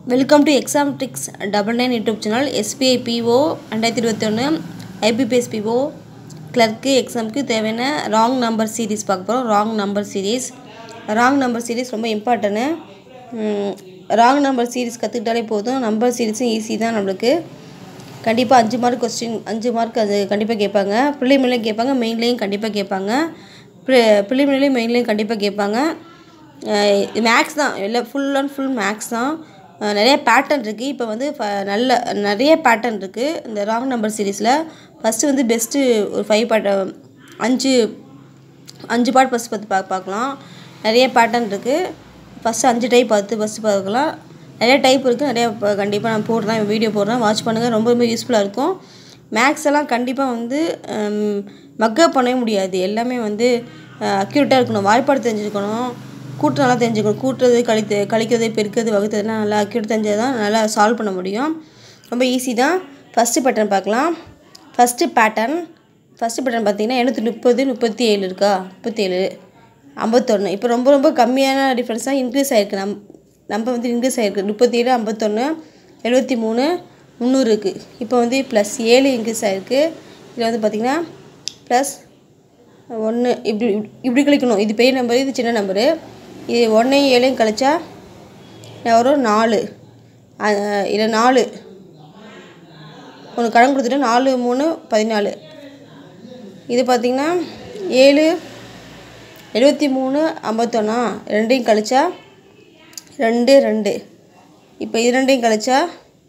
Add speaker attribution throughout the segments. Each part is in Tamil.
Speaker 1: welcome to exam tricks double nine YouTube channel SBI PO ரெண்டாயிரத்தி இருபத்தொன்று ஐபிபிஎஸ் பிஓ கிளர்க்கு எக்ஸாமுக்கு தேவையான ராங் நம்பர் சீரீஸ் பார்க்க போகிறோம் wrong number series wrong number series ரொம்ப இம்பார்ட்டனு ராங் நம்பர் சீரீஸ் கற்றுக்கிட்டாலே போதும் நம்பர் சீரீஸும் ஈஸி தான் நம்மளுக்கு கண்டிப்பாக அஞ்சு மார்க் கொஸ்டின் அஞ்சு மார்க் அது கண்டிப்பாக கேட்பாங்க ப்ரிலிமினரியும் கேட்பாங்க மெயின்லேயும் கண்டிப்பாக கேட்பாங்க ப்ரிலிமினரியும் மெயின்லேயும் கண்டிப்பாக கேட்பாங்க மேக்ஸ் தான் இல்லை ஃபுல் அண்ட் ஃபுல் மேக்ஸ் தான் அஹ் நிறைய பேட்டர்ன் இருக்குது இப்போ வந்து ஃப நல்ல நிறைய பேட்டர்ன் இருக்குது இந்த ராங் நம்பர் சீரீஸில் ஃபஸ்ட்டு வந்து பெஸ்ட்டு ஒரு ஃபைவ் பாட் அஞ்சு அஞ்சு பார்ட் ஃபஸ்ட் பார்த்து பா பார்க்கலாம் நிறைய பேட்டர்ன் இருக்குது ஃபஸ்ட்டு அஞ்சு டைப் பார்த்து ஃபஸ்ட்டு பார்க்கலாம் நிறைய டைப் இருக்குது நிறைய கண்டிப்பாக நான் போடுறேன் வீடியோ போடுறேன் வாட்ச் பண்ணுங்கள் ரொம்ப ரொம்ப யூஸ்ஃபுல்லாக இருக்கும் மேக்ஸ் எல்லாம் கண்டிப்பாக வந்து மக்கப் பண்ணவே முடியாது எல்லாமே வந்து அக்யூரேட்டாக இருக்கணும் வாய்ப்பாடு தெரிஞ்சிருக்கணும் கூட்டு நல்லா தெரிஞ்சுக்கணும் கூட்டுறது கழித்து கழிக்கிறது பெருக்கிறது வகுத்ததுலாம் நல்லா அக்யூரேட் தெரிஞ்சது தான் நல்லா சால்வ் பண்ண முடியும் ரொம்ப ஈஸி தான் ஃபஸ்ட்டு பேட்டர்ன் பார்க்கலாம் ஃபஸ்ட்டு பேட்டர்ன் ஃபஸ்ட்டு பேட்டர்ன் பார்த்தீங்கன்னா எண்ணூற்றி முப்பது முப்பத்தி ஏழு இருக்கா முப்பத்தி ஏழு ஐம்பத்தொன்று இப்போ ரொம்ப ரொம்ப கம்மியான டிஃப்ரென்ஸ் தான் இன்க்ரீஸ் ஆகிருக்கு நம் நம்ம வந்து இன்க்ரீஸ் ஆகிருக்கு முப்பத்தி ஏழு ஐம்பத்தொன்று எழுபத்தி மூணு முந்நூறு இருக்குது இப்போ வந்து ப்ளஸ் ஏழு இன்க்ரீஸ் ஆகிருக்கு இதில் வந்து பார்த்திங்கன்னா ப்ளஸ் ஒன்று இப்படி இப்படி கழிக்கணும் இது பெரிய நம்பரு இது சின்ன நம்பரு இது ஒன்றையும் ஏழையும் கழிச்சா வரும் நாலு இல்லை நாலு ஒன்று கடன் கொடுத்துட்டு நாலு மூணு பதினாலு இது பார்த்திங்கன்னா ஏழு எழுபத்தி மூணு ஐம்பத்தொன்னா ரெண்டையும் கழிச்சா ரெண்டு ரெண்டு இப்போ இது ரெண்டையும் கழிச்சா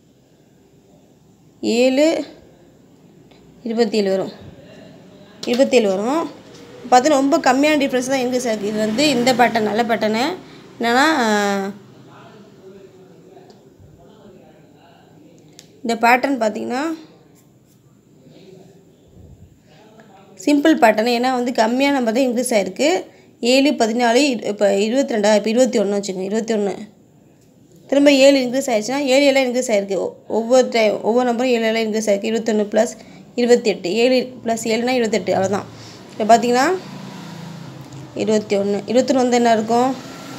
Speaker 1: ஏழு இருபத்தி ஏழு வரும் இருபத்தேழு வரும் பார்த்தீங்கன்னா ரொம்ப கம்மியான டிஃப்ரென்ஸ் தான் இன்க்ரீஸ் ஆகிருக்கு இது வந்து இந்த பேட்டர்ன் நல்ல பேட்டர்னு என்னென்னா இந்த பேட்டர்ன் பார்த்தீங்கன்னா சிம்பிள் பேட்டர்ன் ஏன்னா வந்து கம்மியான நம்பர் தான் இன்க்ரீஸ் ஆகிருக்கு ஏழு பதினாலு இப்போ இருபத்தி ரெண்டா இப்போ இருபத்தி ஒன்று வச்சுக்கோங்க இருபத்தி ஒன்று திரும்ப ஏழு இன்க்ரீஸ் ஆயிடுச்சுன்னா ஏழு எல்லாம் இன்க்ரீஸ் ஆகிருக்கு ஒவ்வொரு டைம் ஒவ்வொரு நம்பரும் ஏழு எல்லாம் இன்க்ரீஸ் ஆகிருக்கு இருபத்தொன்று ப்ளஸ் இருபத்தி எட்டு ஏழு ப்ளஸ் ஏழுனா இருபத்தெட்டு அவ்வளோதான் இப்போ பார்த்தீங்கன்னா இருபத்தி ஒன்று இருபத்தொன்று வந்து என்ன இருக்கும்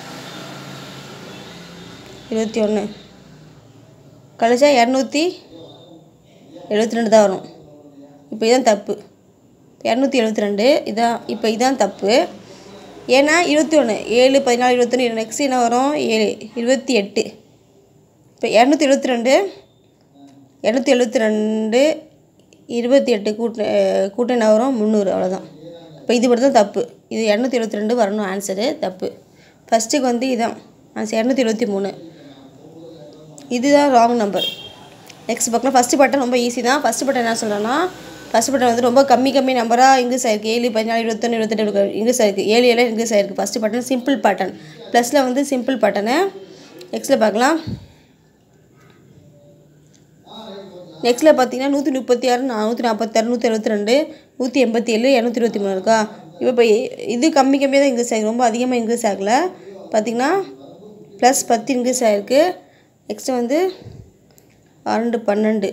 Speaker 1: இருபத்தி ஒன்று கழிச்சா இரநூத்தி எழுபத்தி ரெண்டு தான் வரும் இப்போ இதான் தப்பு இரநூத்தி எழுபத்தி ரெண்டு இதான் இப்போ இதான் தப்பு ஏன்னா இருபத்தி ஒன்று ஏழு பதினாலு இருபத்தொன்று நெக்ஸ்ட் என்ன வரும் ஏழு இருபத்தி எட்டு இப்போ இரநூத்தி எழுபத்தி ரெண்டு இரநூத்தி எழுபத்தி ரெண்டு இருபத்தி எட்டு கூட்டு கூட்டம் என்ன வரும் முந்நூறு அவ்வளோதான் இப்போ இது மட்டும் தான் தப்பு இது இரநூத்தி எழுபத்தி ரெண்டு வரணும் ஆன்சரு தப்பு ஃபஸ்ட்டுக்கு வந்து இதான் ஆன்சர் இரநூத்தி எழுபத்தி மூணு இதுதான் ராங் நம்பர் நெக்ஸ்ட் பார்க்கலாம் ஃபஸ்ட்டு பட்டன் ரொம்ப ஈஸி தான் ஃபஸ்ட்டு பட்டன் என்ன சொல்கிறேன்னா ஃபஸ்ட் பட்டன் வந்து ரொம்ப கம்மி கம்மி நம்பராக இன்க்ரீஸ் ஆயிருக்கு ஏழு பதினாலு இருபத்தொன்று இருபத்தெட்டு இன்க்ரீஸ் ஆயிருக்கு ஏழு ஏழு இன்க்ரீஸ் ஆயிருக்கு ஃபஸ்ட்டு பட்டன் சிம்பிள் பட்டன் ப்ளஸில் வந்து சிம்பிள் பட்டனு நெக்ஸ்ட்டில் பார்க்கலாம் நெக்ஸ்ட்டில் பார்த்தீங்கன்னா நூற்றி முப்பத்தி ஆறு நானூற்றி நாற்பத்தாறு நூற்றி அறுபத்தி ரெண்டு நூற்றி எண்பத்தி ஏழு இரநூத்தி இருபத்தி மூணு இருக்கா இப்போ இப்போ இது கம்மி கம்மியாக தான் இன்க்ரீஸ் ஆகிருக்கு ரொம்ப அதிகமாக இன்க்ரீஸ் ஆகலை பார்த்திங்கன்னா ப்ளஸ் பத்து இன்க்ரீஸ் ஆகிருக்கு நெக்ஸ்ட்டு வந்து பன்னெண்டு பன்னெண்டு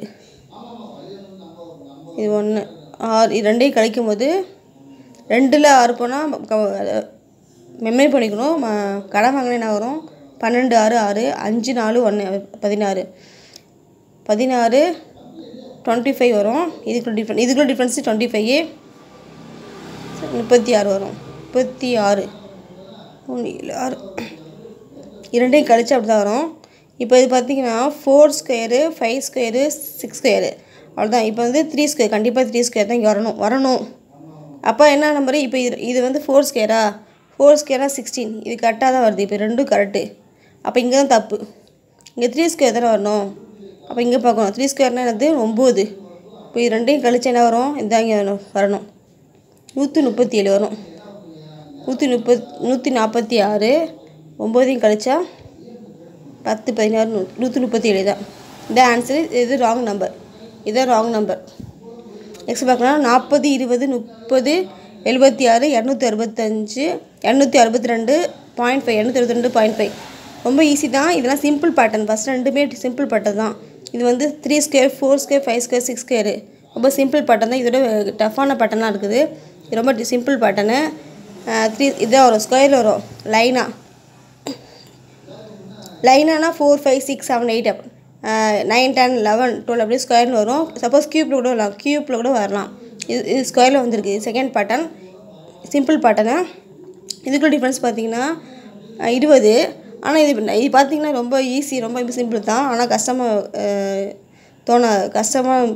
Speaker 1: இது ஒன்று ஆறு இது ரெண்டையும் கழிக்கும் போது ரெண்டில் ஆறு போனால் மெமரி பண்ணிக்கணும் ம கடன் வாங்கினா என்ன வரும் பன்னெண்டு ஆறு ஆறு அஞ்சு நாலு ஒன்று பதினாறு பதினாறு டுவெண்ட்டி ஃபைவ் வரும் இதுக்குள்ள டிஃப்ரெண்ட் இதுக்குள்ள டிஃப்ரென்ஸு டுவெண்ட்டி ஃபைவ் முப்பத்தி ஆறு வரும் முப்பத்தி ஆறு ஒன்று ஏழு ஆறு இரண்டையும் கழிச்சு அப்படி தான் வரும் இப்போ இது பார்த்தீங்கன்னா four square five square six square அவ்வளோதான் இப்போ வந்து த்ரீ ஸ்கொயர் கண்டிப்பாக த்ரீ ஸ்கொயர் தான் இங்கே வரணும் வரணும் அப்போ என்ன நம்பரு இப்போ இது இது வந்து ஃபோர் ஸ்கொயரா ஃபோர் ஸ்கொயராக சிக்ஸ்டீன் இது கரெக்டாக தான் வருது இப்போ ரெண்டும் கரெக்டு அப்போ இங்கே தான் தப்பு இங்கே த்ரீ ஸ்கொயர் தானே வரணும் அப்போ இங்கே பார்க்கணும் த்ரீ ஸ்கொயர்னால் என்னது ஒம்பது இப்போ இது ரெண்டையும் கழிச்சு என்ன வரும் இதாங்க வரணும் வரணும் நூற்றி முப்பத்தி ஏழு வரும் நூற்றி முப்பத் நூற்றி நாற்பத்தி ஆறு ஒம்போதையும் கழிச்சா பத்து பதினாறு நூ நூற்றி முப்பத்தி ஏழு தான் இந்த ஆன்சரு இது ராங் நம்பர் இதுதான் ராங் நம்பர் நெக்ஸ்ட் பார்க்கலாம் நாற்பது இருபது முப்பது எழுபத்தி ஆறு இரநூத்தி அறுபத்தஞ்சு இரநூத்தி அறுபத்தி ரெண்டு பாயிண்ட் ஃபைவ் இரநூத்தி அறுபத்தி ரெண்டு பாயிண்ட் ஃபைவ் ரொம்ப ஈஸி தான் இதெல்லாம் சிம்பிள் பேட்டர்ன் ஃபஸ்ட் ரெண்டுமே சிம்பிள் பேட்டர்ன் தான் இது வந்து three square four square five square six square ரொம்ப சிம்பிள் பேட்டர்ன் தான் இதோட டஃப்பான பேட்டர்னாக இருக்குது இது ரொம்ப சிம்பிள் பேட்டர்னு த்ரீ இதான் வரும் ஸ்கொயர் வரும் லைனாக லைனானா four five six seven eight up nine ten eleven twelve அப்படி ஸ்கொயர்னு வரும் சப்போஸ் க்யூப்பில் கூட வரலாம் க்யூப்பில் கூட வரலாம் இது இது ஸ்கொயரில் வந்திருக்கு செகண்ட் பேட்டர்ன் சிம்பிள் பேட்டர்னு இதுக்குள்ள டிஃப்ரென்ஸ் பார்த்தீங்கன்னா அஹ், இருபது ஆனால் இது இது பார்த்தீங்கன்னா ரொம்ப ஈஸி ரொம்ப சிம்பிள் தான் ஆனால் கஷ்டமாக தோண கஷ்டமாக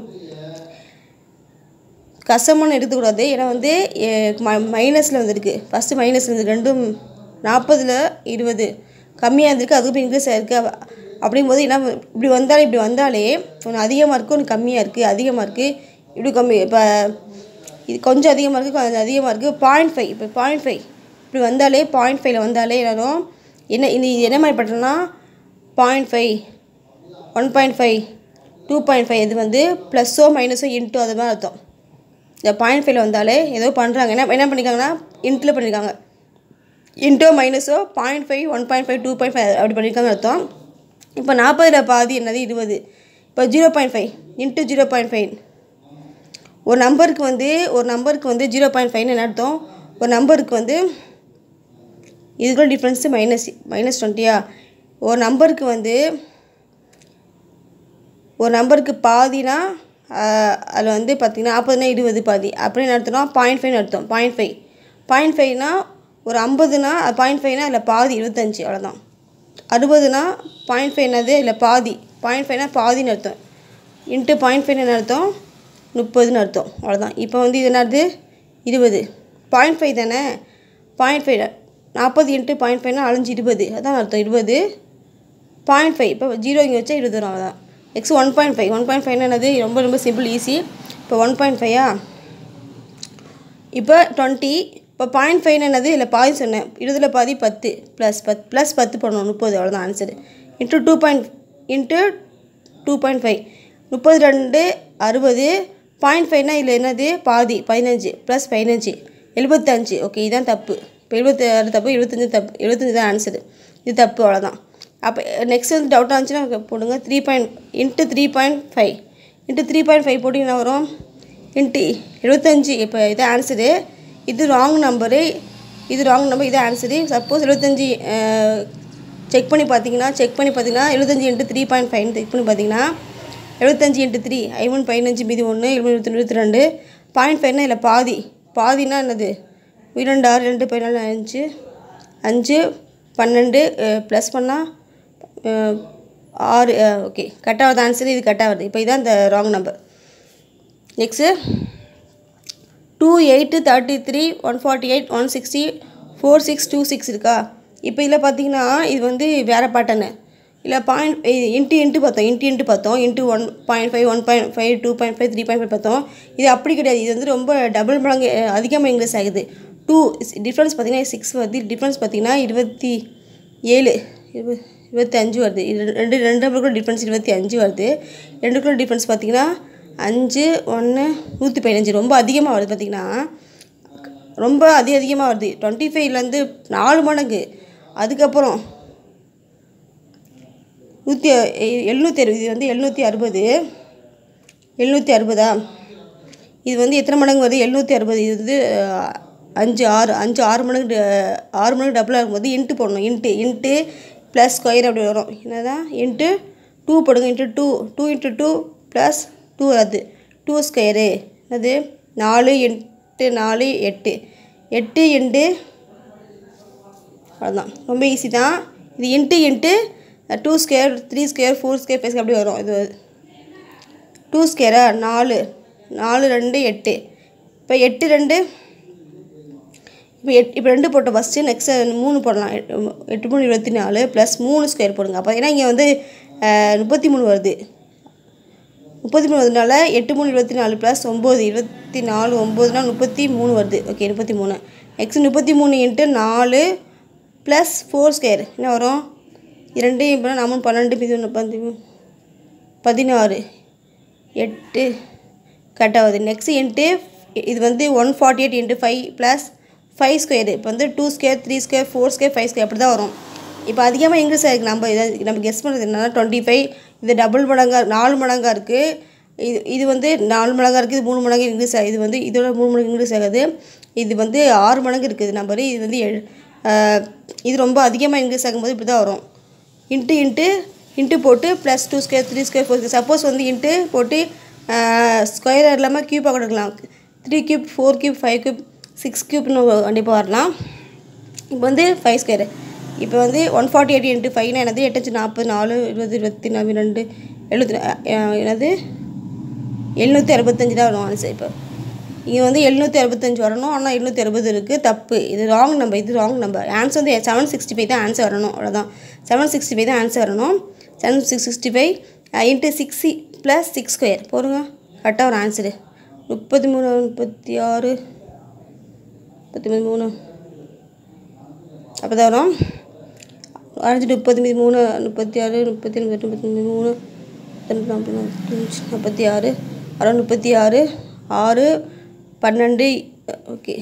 Speaker 1: கஷ்டமான எடுத்துக்கூடாது ஏன்னா வந்து மைனஸில் வந்திருக்கு ஃபஸ்ட்டு மைனஸில் இருந்து ரெண்டும் நாற்பதில் இருபது கம்மியாக இருந்திருக்கு அதுக்கு இன்க்ரீஸ் ஆகிருக்கு அப்படிங்கும்போது என்ன இப்படி வந்தாலே இப்படி வந்தாலே ஒன்று அதிகமாக இருக்குது ஒன்று கம்மியாக இருக்குது அதிகமாக இருக்குது இப்படி கம்மி இப்போ இது கொஞ்சம் அதிகமாக இருக்குது கொஞ்சம் அதிகமாக இருக்குது பாயிண்ட் ஃபைவ் இப்போ பாயிண்ட் ஃபைவ் இப்படி வந்தாலே பாயிண்ட் ஃபைவ்ல வந்தாலே எல்லாரும் என்ன இது என்ன மாதிரி பட்டோம்னா point five one point five two point five இது வந்து ப்ளஸ்ஸோ மைனஸோ இன்ட்டோ அது மாதிரி அர்த்தம் இந்த பாயிண்ட் ஃபைவ்ல வந்தாலே ஏதோ பண்ணுறாங்க என்ன என்ன பண்ணியிருக்காங்கன்னா இன்ட்டில் பண்ணியிருக்காங்க இன்ட்டோ மைனஸோ point five one point five two point five அப்படி பண்ணியிருக்காங்க அர்த்தம் இப்போ நாற்பதில் பாதி என்னது இருபது இப்போ zero point five into zero point five ஒரு நம்பருக்கு வந்து ஒரு நம்பருக்கு வந்து ஜீரோ பாயிண்ட் ஃபைவ்னு என்ன அர்த்தம் ஒரு நம்பருக்கு வந்து இதுக்குள்ள டிஃப்ரென்ஸு மைனஸ் மைனஸ் டுவெண்ட்டியா ஒரு நம்பருக்கு வந்து ஒரு நம்பருக்கு பாதினா அதில் வந்து பார்த்திங்கன்னா நாற்பதுனா இருபது பாதி அப்படின்னு அர்த்தம்னா பாயிண்ட் ஃபைவ்னு அர்த்தம் பாயிண்ட் ஃபைவ் பாயிண்ட் ஃபைவ்னா ஒரு ஐம்பதுனா பாயிண்ட் ஃபைவ்னா அதில் பாதி இருபத்தஞ்சி அவ்வளோதான் அறுபதுனா பாயிண்ட் ஃபைவ் என்னது இல்லை பாதி பாயிண்ட் ஃபைவ்னா பாதின்னு அர்த்தம் இன்ட்டு பாயிண்ட் ஃபைவ் என்ன அர்த்தம் முப்பதுன்னு அர்த்தம் அவ்வளோதான் இப்போ வந்து இது என்னது இருபது பாயிண்ட் ஃபைவ் தானே பாயிண்ட் ஃபைவ் நாற்பது இன்ட்டு பாயிண்ட் ஃபைவ்னா அலைஞ்சு இருபது அதான் அர்த்தம் இருபது பாயிண்ட் ஃபைவ் இப்போ ஜீரோ இங்கே வச்சா இருபது வரும் அவ்வளோதான் next one point five one point ஃபைவ்னா என்னது ரொம்ப ரொம்ப சிம்பிள் ஈஸி இப்போ ஒன் பாயிண்ட் ஃபைவா இப்போ டுவெண்ட்டி இப்போ பாயிண்ட் ஃபைவ் என்னது இல்லை பாதி சொன்னேன் இருபதில் பாதி பத்து ப்ளஸ் பத் ப்ளஸ் பத்து பண்ணணும் முப்பது அவ்வளோதான் answer into two point into two point five முப்பது ரெண்டு அறுபது பாயிண்ட் ஃபைவ்னா இதில் என்னது பாதி பதினஞ்சு ப்ளஸ் பதினஞ்சு எழுபத்தஞ்சு ஓகே இதுதான் தப்பு இப்போ எழுபத்தி ஆறு தப்பு எழுபத்தஞ்சு தப்பு எழுபத்தஞ்சு தான் ஆன்சரு இது தப்பு அவ்வளோதான் அப்போ நெக்ஸ்ட் வந்து டவுட்டாக இருந்துச்சுன்னா போடுங்க three point into three point five into three point five போட்டிங்கன்னா வரும் இன்ட்டு எழுபத்தஞ்சு இப்போ இது ஆன்சரு இது ராங் நம்பரு இது ராங் நம்பர் இது ஆன்சரு சப்போஸ் எழுபத்தஞ்சி செக் பண்ணி பார்த்தீங்கன்னா செக் பண்ணி பார்த்தீங்கன்னா எழுபத்தஞ்சி into three point five check பண்ணி பார்த்தீங்கன்னா எழுபத்தஞ்சி இன்ட்டு த்ரீ ஐமூணு பதினஞ்சு மீதி ஒன்று எழுபத்தி இருபத்தி ரெண்டு பாயிண்ட் ஃபைவ்னா இல்லை பாதி பாதினா என்னது இரண்டு ஆறு ரெண்டு பதினாலு அஞ்சு அஞ்சு பன்னெண்டு ப்ளஸ் பண்ணால் ஆறு ஓகே கரெக்டாக வருது ஆன்சர் இது கரெக்டாக வருது இப்போ இதான் இந்த wrong number next two eight thirty three one forty eight one sixty four six two six இருக்கா இப்போ இதில் பார்த்தீங்கன்னா இது வந்து வேறு பேட்டர்னு இல்லை பாயிண்ட் இன்ட்டு இன்ட்டு பார்த்தோம் இன்ட்டு இன்ட்டு பார்த்தோம் into one point five one point five two point five three point five பார்த்தோம் இது அப்படி கிடையாது இது வந்து ரொம்ப டபுள் மடங்கு அதிகமாக இங்கிலீஷ் ஆகுது டூ டிஃப்ரென்ஸ் பார்த்தீங்கன்னா சிக்ஸ் வருது டிஃப்ரென்ஸ் பார்த்தீங்கன்னா இருபத்தி ஏழு இருபது இருபத்தி அஞ்சு வருது இது ரெண்டு ரெண்டு நம்பருக்குள்ள டிஃப்ரென்ஸ் இருபத்தி அஞ்சு வருது ரெண்டுக்குள்ள டிஃப்ரென்ஸ் பார்த்தீங்கன்னா அஞ்சு ஒன்று நூற்றி பதினஞ்சு ரொம்ப அதிகமாக வருது பார்த்தீங்கன்னா ரொம்ப அதி அதிகமாக வருது டுவெண்ட்டி ஃபைவ்லேருந்து நாலு மடங்கு அதுக்கப்புறம் நூற்றி எழுநூற்றி அறுபது இது வந்து எழுநூற்றி அறுபது எழுநூற்றி அறுபதா இது வந்து எத்தனை மடங்கு வருது எழுநூற்றி அறுபது இது வந்து அஹ், அஞ்சு ஆறு அஞ்சு ஆறு மடங்கு ட- ஆறு மடங்கு டபுளாக இருக்கும்போது இன்ட்டு போடணும் இன்ட்டு இன்ட்டு ப்ளஸ் ஸ்கொயர் அப்படி வரும் என்னதான் இன்ட்டு டூ போடுங்க into two two into two plus two அது டூ ஸ்கொயரு அது நாலு இன்ட்டு நாலு எட்டு எட்டு இன்ட்டு அவ்வளோதான் ரொம்ப ஈஸி தான் இது into into two square three square four square five அப்படி வரும் இது டூ ஸ்கொயரா நாலு நாலு ரெண்டு எட்டு இப்போ எட்டு ரெண்டு இப்போ எட் இப்போ ரெண்டு போட்டோம் ஃபஸ்ட்டு நெக்ஸ்ட்டு மூணு போடலாம் எட்டு எட்டு மூணு இருபத்தி நாலு ப்ளஸ் மூணு ஸ்கொயர் போடுங்க அப்போ ஏன்னா இங்கே வந்து அஹ், முப்பத்தி மூணு வருது முப்பத்தி மூணு வருதுனால எட்டு மூணு இருபத்தி நாலு ப்ளஸ் ஒம்பது இருபத்தி நாலு ஒம்பதுனா முப்பத்தி மூணு வருது ஓகே முப்பத்தி மூணு நெக்ஸ்ட் முப்பத்தி மூணு இன்ட்டு நாலு ப்ளஸ் ஃபோர் ஸ்கொயர் என்ன வரும் இரண்டு இப்போ நாம பன்னெண்டு மீது ஒன்று பதி பதினாறு எட்டு கட்டாகுது நெக்ஸ்ட் இன்ட்டு இது வந்து one forty eight into five plus five square இப்போ வந்து two square three square four square five square அப்படி தான் வரும் இப்போ அதிகமாக இங்கிலீஷ் ஆகிருக்கு நம்ம இதை நம்ம கெஸ் பண்ணுறது என்னன்னா டுவெண்ட்டி ஃபைவ் இது டபுள் மடங்காக நாலு மடங்காக இருக்குது இது இது வந்து நாலு மடங்காக இருக்குது இது மூணு மடங்கு இங்கிலீஷ் ஆகுது இது வந்து இதோட மூணு மடங்கு இங்கிலீஷ் ஆகுது இது வந்து ஆறு மடங்கு இருக்குது நம்பர் இது வந்து எழு ஆஹ் இது ரொம்ப அதிகமாக இங்கிலீஷ் ஆகும்போது இப்படி தான் வரும் இன்ட்டு இன்ட்டு இன்ட்டு போட்டு plus two square three square four suppose வந்து இன்ட்டு போட்டு ஸ்கொயர் இல்லாமல் க்யூப்பாக கொடுக்கலாம் three cube four cube five cube six க்யூப்னு கண்டிப்பாக வரலாம் இப்போ வந்து ஃபைவ் ஸ்கொயர் இப்போ வந்து ஒன் ஃபார்ட்டி எயிட் இன்ட்டு ஃபைவ்னா என்னது எட்டச்சு நாற்பது நாலு இருபது இருபத்தி நாலு ரெண்டு எழுபத்தி என்னது எழுநூற்றி அறுபத்தஞ்சு தான் வரும் ஆன்சர் இப்போ இங்கே வந்து எழுநூற்றி அறுபத்தஞ்சு வரணும் ஆனால் எழுநூற்றி அறுபது இருக்குது தப்பு இது ராங் நம்பர் இது ராங் நம்பர் ஆன்சர் வந்து செவன் சிக்ஸ்டி ஃபைவ் தான் ஆன்சர் வரணும் அவ்வளோதான் செவன் சிக்ஸ்டி ஃபைவ் தான் ஆன்சர் வரணும் seven six sixty five into six plus six square போடுங்க கரெக்டாக ஒரு ஆன்சரு முப்பத்தி மூணு முப்பத்தி ஆறு முப்பத்தி மூணு அப்போ தான் வரும் அஞ்சு முப்பத்தி மூணு முப்பத்தி ஆறு முப்பத்தி ரெண்டு முப்பத்தி மூணு நாற்பது நாற்பத்தஞ்சு நாற்பத்தி ஆறு அறுபது முப்பத்தி ஆறு ஆறு பன்னெண்டு ஓகே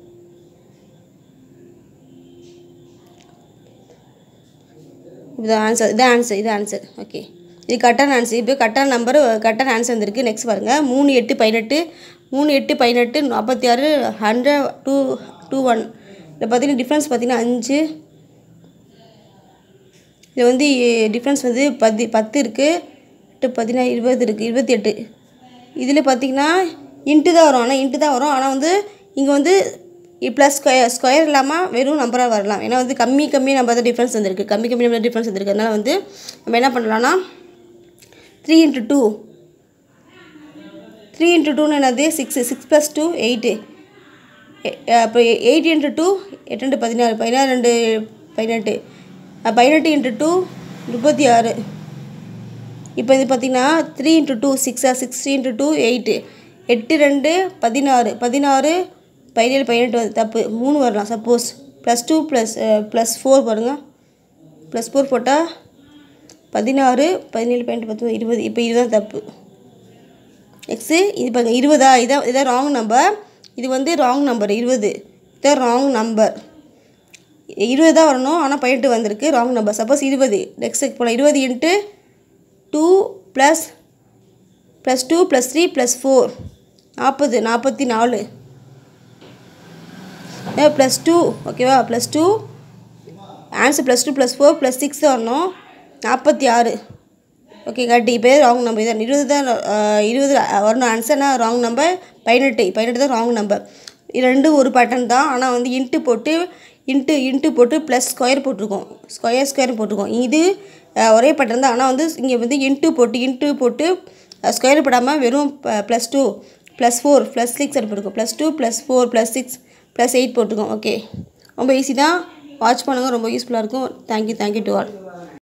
Speaker 1: இதுதான் ஆன்சர் இதான் ஆன்சர் இது ஆன்சர் ஓகே இது கரெக்டான ஆன்சர் இப்போ கரெக்டான நம்பர் கரெக்டான ஆன்சர் வந்திருக்கு நெக்ஸ்ட் பாருங்கள் மூணு எட்டு பதினெட்டு மூணு எட்டு பதினெட்டு நாற்பத்தி ஆறு ஹண்ட்ரட் டூ டூ ஒன் இதில் பார்த்தீங்கன்னா டிஃப்ரென்ஸ் பார்த்தீங்கன்னா அஞ்சு இது வந்து டிஃப்ரென்ஸ் வந்து பதி பத்து இருக்குது எட்டு பதினாறு இருபது இருக்குது இருபத்தி எட்டு இதில் பார்த்தீங்கன்னா இன்ட்டு தான் வரும் ஆனால் இன்ட்டு தான் வரும் ஆனால் வந்து இங்கே வந்து ப்ளஸ் ஸ்கொயர் ஸ்கொயர் இல்லாமல் வெறும் நம்பராக வரலாம் ஏன்னா வந்து கம்மி கம்மி நம்பர் தான் டிஃப்ரென்ஸ் வந்திருக்கு கம்மி கம்மி நம்பர் டிஃப்ரென்ஸ் வந்திருக்கு அதனால் வந்து நம்ம என்ன பண்ணலாம்னா three into two three into டூன்னு என்னது six six plus two eight அப்போ எயிட் இன்ட்டு டூ எட்டு ரெண்டு பதினாறு பதினாறு ரெண்டு பதினெட்டு பதினெட்டு இன்ட்டு டூ முப்பத்தி ஆறு இப்போ இது பார்த்திங்கன்னா த்ரீ இன்ட்டு டூ சிக்ஸா சிக்ஸ் இன்ட்டு டூ எயிட்டு எட்டு ரெண்டு பதினாறு பதினாறு பதினேழு பதினெட்டு வந்து தப்பு மூணு வரலாம் suppose plus two plus plus four பாருங்கள் ப்ளஸ் ஃபோர் போட்டால் பதினாறு பதினேழு பதினெட்டு பத்து இருபது இப்போ இதுதான் தப்பு நெக்ஸ்ட்டு இது பாருங்கள் இருபதா இதான் இதான் ராங் நம்பர் இது வந்து ராங் நம்பர் இருபது இதான் ராங் நம்பர் இருபது தான் வரணும் ஆனால் பதினெட்டு வந்திருக்கு ராங் நம்பர் சப்போஸ் இருபது நெக்ஸ்ட் போனால் இருபது into two plus plus two plus three plus four நாற்பது நாற்பத்தி நாலு ப்ளஸ் டூ ஓகேவா plus two answer plus two plus four plus six வரணும் நாற்பத்தி ஆறு ஓகே கரெக்ட் இப்போ ராங் நம்பர் இதான் இருபது தான் இருபது வரணும் ஆன்சர்னா ராங் நம்பர் பதினெட்டு பதினெட்டு தான் ராங் நம்பர் இது ரெண்டும் ஒரு பேட்டர்ன் தான் ஆனால் வந்து இன்ட்டு போட்டு இன்ட்டு இன்ட்டு போட்டு ப்ளஸ் ஸ்கொயர் போட்டிருக்கோம் ஸ்கொயர் ஸ்கொயர் போட்டிருக்கோம் இது ஒரே பேட்டர்ன் தான் ஆனால் வந்து இங்கே வந்து இன்ட்டு போட்டு இன்ட்டு போட்டு ஸ்கொயர் போடாமல் வெறும் plus two plus four plus six போட்டிருக்கோம் plus two plus four plus six plus eight போட்டிருக்கோம் ஓகே ரொம்ப ஈஸி தான் வாட்ச் பண்ணுங்கள் ரொம்ப யூஸ்ஃபுல்லாக இருக்கும் தேங்க்யூ தேங்க்யூ டு ஆல்